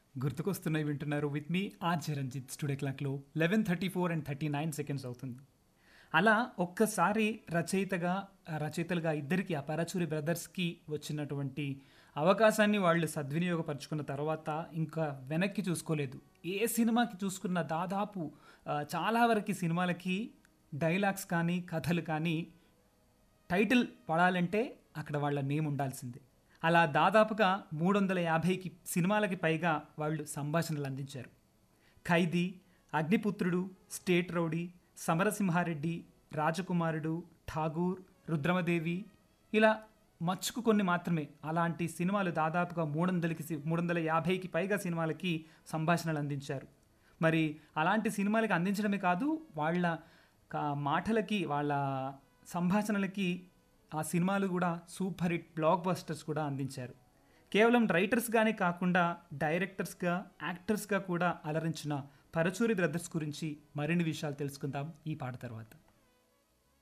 గుర్తుకొస్తున్నాయి వింటున్నారు విత్ మీ ఆర్జే రంజిత్ స్టూడియో క్లాక్లో eleven thirty four and thirty nine seconds అవుతుంది అలా ఒక్కసారి రచయితగా రచయితలుగా ఇద్దరికి ఆ పరచూరి బ్రదర్స్కి వచ్చినటువంటి అవకాశాన్ని వాళ్ళు సద్వినియోగపరుచుకున్న తర్వాత ఇంకా వెనక్కి చూసుకోలేదు ఏ సినిమాకి చూసుకున్న దాదాపు ఆ, చాలా వరకు సినిమాలకి డైలాగ్స్ కానీ కథలు కానీ టైటిల్ పడాలంటే అక్కడ వాళ్ళ నేమ్ ఉండాల్సిందే అలా దాదాపుగా మూడు వందల యాభైకి సినిమాలకి పైగా వాళ్ళు సంభాషణలు అందించారు ఖైదీ అగ్నిపుత్రుడు స్టేట్ రౌడీ సమరసింహారెడ్డి రాజకుమారుడు ఠాగూర్ రుద్రమదేవి ఇలా మచ్చుకు కొన్ని మాత్రమే అలాంటి సినిమాలు దాదాపుగా మూడు వందలకి మూడు వందల యాభైకి పైగా సినిమాలకి సంభాషణలు అందించారు మరి అలాంటి సినిమాలకి అందించడమే కాదు వాళ్ళ కా- మాటలకి వాళ్ళ సంభాషణలకి ఆ సినిమాలు కూడా సూపర్ హిట్ బ్లాక్ బస్టర్స్ కూడా అందించారు కేవలం రైటర్స్గానే కాకుండా డైరెక్టర్స్గా యాక్టర్స్గా కూడా అలరించిన పరచూరి బ్రదర్స్ గురించి మరిన్ని విషయాలు తెలుసుకుందాం ఈ పాట తర్వాత